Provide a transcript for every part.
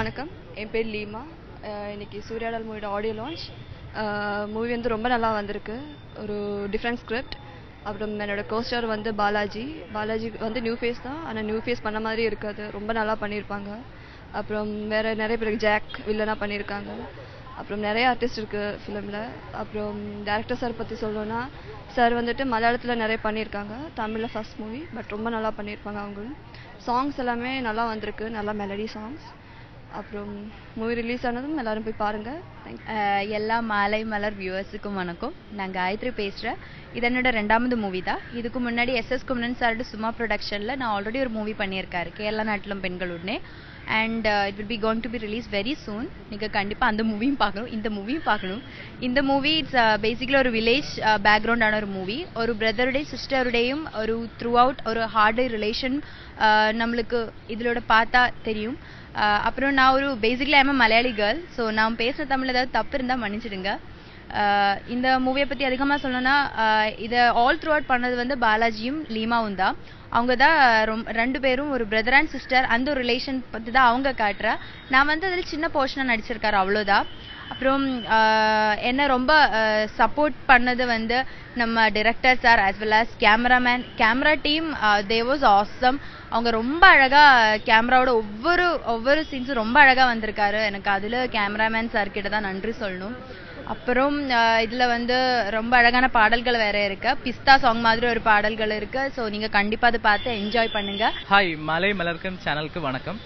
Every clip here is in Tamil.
வணக்கம் என் பேர் லீமா அஹ் இன்னைக்கு சூர்யாடல் மூவியோட ஆடியோ லான்ச் மூவி வந்து ரொம்ப நல்லா வந்திருக்கு ஒரு டிஃப்ரெண்ட் ஸ்கிரிப்ட் அப்புறம் என்னோட கோஸ்டார் வந்து பாலாஜி பாலாஜி வந்து நியூ ஃபேஸ் தான் ஆனால் நியூ ஃபேஸ் பண்ண மாதிரி இருக்காது ரொம்ப நல்லா பண்ணியிருப்பாங்க அப்புறம் வேற நிறைய பேருக்கு ஜாக் வில்லனாக பண்ணியிருக்காங்க அப்புறம் நிறைய ஆர்டிஸ்ட் இருக்கு ஃபிலிமில் அப்புறம் டேரக்டர் சார் பற்றி சொல்லணும்னா சார் வந்துட்டு மலையாளத்தில் நிறைய பண்ணியிருக்காங்க தமிழில் ஃபர்ஸ்ட் மூவி பட் ரொம்ப நல்லா பண்ணியிருப்பாங்க அவங்களும் சாங்ஸ் எல்லாமே நல்லா வந்திருக்கு நல்லா மெலடி சாங்ஸ் அப்புறம் மூவி ரிலீஸ் ஆனதும் எல்லாரும் போய் பாருங்க தேங்க் அஹ் எல்லா மாலை மலர் வியூவர்ஸுக்கும் வணக்கம் நான் காயத்ரி பேசுகிறேன் இது என்னோட ரெண்டாவது மூவி தான் இதுக்கு முன்னாடி எஸ்எஸ் குமரன் சாரோட சும்மா ப்ரொடக்ஷனில் நான் ஆல்ரெடி ஒரு மூவி பண்ணியிருக்காரு கேரளா நாட்டிலும் பெண்களுடனே and it will be going to be release very soon நீங்கள் கண்டிப்பாக அந்த மூவியும் பார்க்கணும் இந்த மூவியும் பார்க்கணும் இந்த மூவி இட்ஸ் பேசிக்கலி ஒரு வில்லேஜ் பேக்ரவுண்டான ஒரு மூவி ஒரு பிரதருடைய சிஸ்டருடையும் ஒரு த்ரூ அவுட் ஒரு ஹார்டு ரிலேஷன் நம்மளுக்கு இதிலோட பார்த்தா தெரியும் அஹ் அப்புறம் நான் ஒரு basically I'm Malayali girl so நான் பேசுகிற தமிழ் ஏதாவது தப்பு இருந்தால் மன்னிச்சிடுங்க அஹ் இந்த மூவியை பற்றி அதிகமாக சொல்லணும்னா அஹ் இதை ஆல் த்ரூ அவுட் பண்ணது வந்து பாலாஜியும் லீமாவும் தான் அவங்க தான் ரொம்ப ரெண்டு பேரும் ஒரு பிரதர் அண்ட் சிஸ்டர் அந்த ஒரு ரிலேஷன் பற்றி தான் அவங்க காட்டுறா நான் வந்து அதில் சின்ன போர்ஷனாக நடிச்சிருக்காரு அவ்வளோதான் அப்புறம் ஆஹ் என்ன ரொம்ப சப்போர்ட் பண்ணது வந்து நம்ம director sir as well as cameraman camera team they was awesome அவங்க ரொம்ப அழகா கேமராவோட ஒவ்வொரு ஒவ்வொரு சீன்ஸும் ரொம்ப அழகா வந்திருக்காரு எனக்கு அதுல கேமராமேன் சார் கிட்ட தான் நன்றி சொல்லணும் அப்புறம் ஆஹ் இதுல வந்து ரொம்ப அழகான பாடல்கள் வேற இருக்கு பிஸ்தா சாங் மாதிரி ஒரு பாடல்கள் இருக்கு ஸோ நீங்க கண்டிப்பா அதை பார்த்து என்ஜாய் பண்ணுங்க ஹாய் மலை மலர்க்கம் சேனலுக்கு வணக்கம்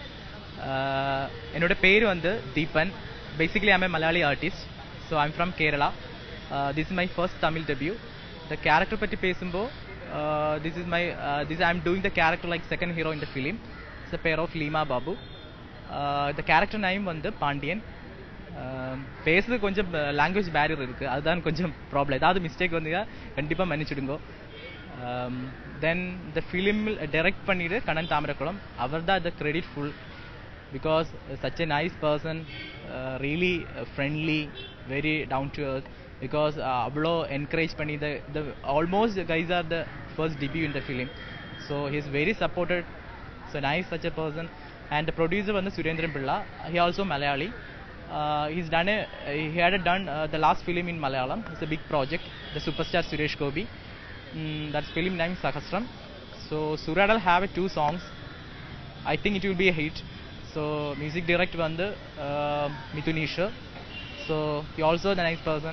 ஆஹ் என்னோட பேர் வந்து Deepan basically I'm a Malayali artist so I'm from Kerala this is my first Tamil debut the character பற்றி பேசும்போது this is my this I am doing the character like second hero in the film it's the pair of Leema Babu the character name வந்து பாண்டியன் ஆஹ் பேசுறது கொஞ்சம் லாங்குவேஜ் பேரியர் இருக்கு அதுதான் கொஞ்சம் ப்ராப்ளம் ஏதாவது மிஸ்டேக் வந்தீங்க கண்டிப்பா மன்னிச்சிடுங்க தென் இந்த ஃபிலிம் டைரக்ட் பண்ணிட்டு கண்ணன் தாமரக்குளம் அவர் தான் the credit full because such a nice person really friendly very down to earth because அவ்வளோ என்கரேஜ் பண்ணி the the almost guys are the first debut in the film so he is very supported so nice such a person and producer வந்து Surendran Pilla he also Malayali uh, he's done a he had done uh, the last film in Malayalam. It's a big project. The superstar Suresh Gopi. Mm, that's film named Sahasram. So Suradal have uh, two songs. I think it will be a hit. So music director வந்து uh, Mithun Isha. So he also the nice person.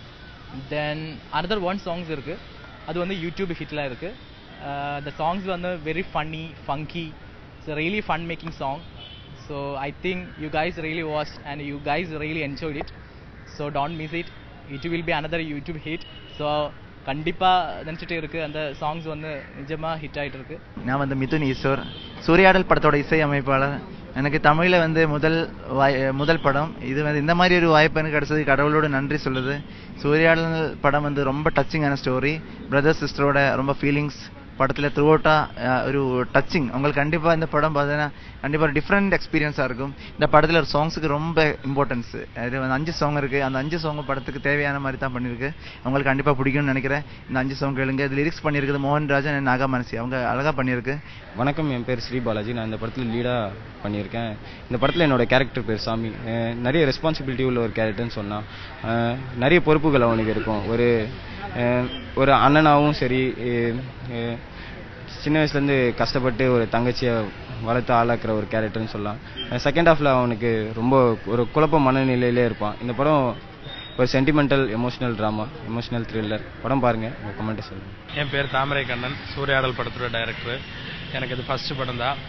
Then another one songs இருக்கு அது வந்து யூடியூப் ஹிட்ல இருக்கு uh, the songs வந்து very funny, funky. It's a really fun making song. So I think you guys really watched and you guys really enjoyed it. So don't miss it. It will be another YouTube hit. So கண்டிப்பா நினைச்சிட்டு இருக்கு அந்த சாங்ஸ் வந்து நிஜமா ஹிட் ஆயிட்டு இருக்கு நான் வந்து மிதுன் ஈஸ்வர் சூர்யாடல் படத்தோட இசை அமைப்பாளர் எனக்கு தமிழ்ல வந்து முதல் வாய் முதல் படம் இது வந்து இந்த மாதிரி ஒரு வாய்ப்பு எனக்கு கிடைச்சது கடவுளோட நன்றி சொல்லுது சூர்யாடல் படம் வந்து ரொம்ப டச்சிங்கான ஸ்டோரி பிரதர் சிஸ்டரோட ரொம்ப ஃபீலிங்ஸ் படத்துல த்ரூ அவுட்டா ஒரு டச்சிங் உங்களுக்கு கண்டிப்பா இந்த படம் பார்த்தீங்கன்னா கண்டிப்பா ஒரு டிஃப்ரெண்ட் எக்ஸ்பீரியன்ஸா இருக்கும் இந்த படத்துல ஒரு சாங்ஸுக்கு ரொம்ப இம்பார்ட்டன்ஸ் அது வந்து அஞ்சு சாங் இருக்கு அந்த அஞ்சு சாங் படத்துக்கு தேவையான மாதிரி தான் பண்ணிருக்கு உங்களுக்கு கண்டிப்பா பிடிக்கும்னு நினைக்கிறேன் இந்த அஞ்சு சாங் கேளுங்க இது லிரிக்ஸ் பண்ணியிருக்குது மோகன் ராஜன் and நாகா மனசி அவங்க அழகா பண்ணியிருக்கு வணக்கம் என் பேர் ஸ்ரீ பாலாஜி நான் இந்த படத்தில் லீடாக பண்ணியிருக்கேன் இந்த படத்தில் என்னோட கேரக்டர் பேர் சாமி அஹ் நிறைய ரெஸ்பான்சிபிலிட்டி உள்ள ஒரு கேரக்டர்னு சொன்னான் அஹ் நிறைய பொறுப்புகள் அவனுக்கு இருக்கும் ஒரு அஹ் ஒரு அண்ணனாவும் சரி அஹ் அஹ் சின்ன வயசுலேருந்து கஷ்டப்பட்டு ஒரு தங்கச்சியை வளர்த்து ஆளாக்குற ஒரு கேரக்டர்னு சொல்லலாம் செகண்ட் ஹாஃபில் அவனுக்கு ரொம்ப ஒரு குழப்ப மனநிலையிலே இருப்பான் இந்த படம் ஒரு sentimental emotional drama emotional thriller படம் பாருங்க உங்கள் கமெண்ட்டை சொல்லுங்கள் என் பேர் தாமரை கண்ணன் சூர்யாடல் படத்தோட டைரக்டர் எனக்கு இது ஃபர்ஸ்ட் படம் தான்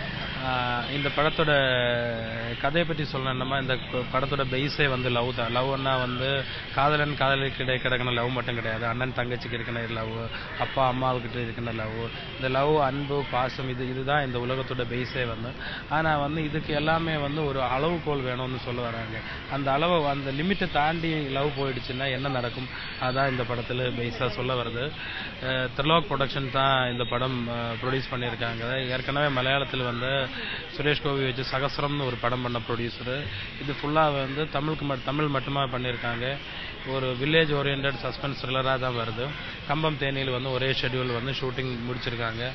இந்த படத்தோட கதையை பற்றி சொல்லணும்னா இந்த கு- படத்தோட பெய்ஸே வந்து லவ் தான் லவ்னா வந்து காதலன் காதலிக்கு இடையே கிடக்கிற லவ் மட்டும் கிடையாது அண்ணன் தங்கச்சிக்கு இருக்கிற லவ் அப்பா அம்மாவுக்கிட்ட இருக்கிற லவ் இந்த லவ் அன்பு பாசம் இது இதுதான் இந்த உலகத்தோட பெய்ஸே வந்து ஆனால் வந்து இதுக்கு எல்லாமே வந்து ஒரு அளவுகோல் வேணும்னு சொல்ல வராங்க அந்த அளவு அந்த லிமிட்டை தாண்டி லவ் போயிடுச்சுன்னா என்ன நடக்கும் அதான் இந்த படத்தில் பெய்ஸாக சொல்ல வருது அஹ் திரிலோக் ப்ரொடக்ஷன் தான் இந்த படம் ப்ரொடியூஸ் பண்ணியிருக்காங்க ஏற்கனவே மலையாளத்தில் வந்து சுரேஷ் கோபி வச்சு சகசரம்னு ஒரு படம் பண்ண ப்ரொடியூசரு இது ஃபுல்லாக வந்து தமிழுக்கு மட் தமிழ் மட்டுமா பண்ணியிருக்காங்க ஒரு வில்லேஜ் ஓரியன்ட் சஸ்பென்ஸ் த்ரில்லராக தான் வருது கம்பம் தேனியில் வந்து ஒரே ஷெட்யூல் வந்து ஷூட்டிங் முடிச்சிருக்காங்க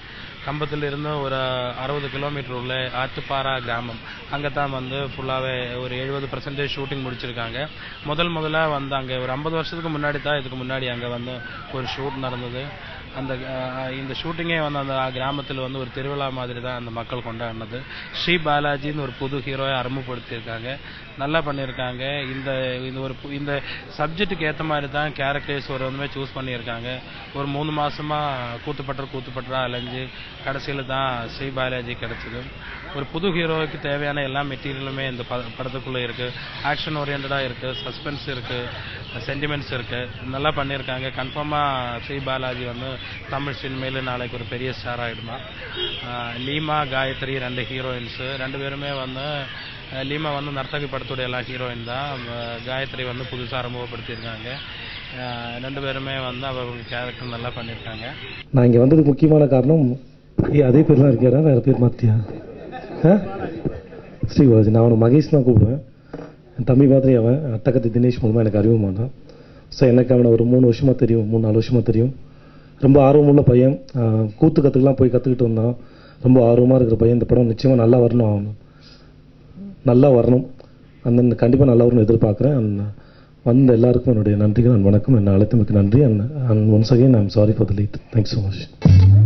கம்பத்தில் இருந்து ஒரு அறுபது கிலோமீட்டர் உள்ள ஆத்துப்பாரா கிராமம் அங்கே தான் வந்து ஃபுல்லாகவே ஒரு எழுபது பர்சன்டேஜ் ஷூட்டிங் முடிச்சிருக்காங்க முதல் முதல்ல வந்து அங்கே ஒரு ஐம்பது வருஷத்துக்கு முன்னாடி தான் இதுக்கு முன்னாடி அங்கே வந்து ஒரு ஷூட் நடந்தது அந்த அஹ், இந்த ஷூட்டிங்கே வந்து அந்த கிராமத்தில் வந்து ஒரு திருவிழா மாதிரி தான் அந்த மக்கள் கொண்டாடினது ஸ்ரீ பாலாஜின்னு ஒரு புது ஹீரோயை அறிமுகப்படுத்தியிருக்காங்க நல்லா பண்ணியிருக்காங்க இந்த இந்த ஒரு பு- இந்த சப்ஜெக்ட்டுக்கு ஏற்ற மாதிரி தான் கேரக்டர்ஸ் ஒரு வந்துமே சூஸ் பண்ணியிருக்காங்க ஒரு மூணு மாசமா கூத்துப்பட்டர் கூத்துப்பட்டரா அலைஞ்சு கடைசியில் தான் ஸ்ரீ பாலாஜி கிடைச்சது ஒரு புது ஹீரோவுக்கு தேவையான எல்லா மெட்டீரியலுமே இந்த ப- படத்துக்குள்ள இருக்கு ஆக்ஷன் ஓரியன்டா இருக்கு சஸ்பென்ஸ் இருக்கு சென்டிமெண்ட்ஸ் இருக்கு நல்லா பண்ணியிருக்காங்க கன்ஃபார்மா ஸ்ரீ பாலாஜி வந்து தமிழ் சினிமையில நாளைக்கு ஒரு பெரிய ஸ்டார் ஆயிடுமா ஆஹ் லீமா காயத்ரி ரெண்டு ஹீரோயின்ஸ் ரெண்டு பேருமே வந்து அஹ் லீமா வந்து நர்த்தகி படத்துடைய எல்லா ஹீரோயின் தான் அஹ் காயத்ரி வந்து புதுசாக அறிமுகப்படுத்தியிருக்காங்க அஹ் ரெண்டு பேருமே வந்து அவர்கள் கேரக்டர் நல்லா பண்ணியிருக்காங்க நான் இங்கே வந்ததுக்கு முக்கியமான காரணம் ஏய் அதே பேர்லாம் இருக்கியாடா வேற பேர் மாத்தியா ஆ ஸ்ரீவாஜி நான் அவனை மகேஷ் தான் கூப்பிடுவேன் என் தம்பி மாதிரி அவன் அத்தக்கத்து தினேஷ் மூலமாக எனக்கு அறிவுமானான் ஸோ எனக்கு அவனை ஒரு மூணு வருஷமா தெரியும் மூணு நாலு வருஷமா தெரியும் ரொம்ப ஆர்வமுள்ள பையன் ஆ, கூத்து கற்றுக்கலாம் போய் கற்றுக்கிட்டு வந்தான் ரொம்ப ஆர்வமாக இருக்கிற பையன் இந்த படம் நிச்சயமாக நல்லா வரணும் அவன் நல்லா வரணும் அந்த கண்டிப்பாக நல்லா வரணும் எதிர்பார்க்குறேன் அண்ட் வந்த எல்லாருக்கும் என்னுடைய நன்றிகள் அண்ட் வணக்கம் என்னை அழைத்தமைக்கு நன்றி and and once again I'm sorry for the late thanks so much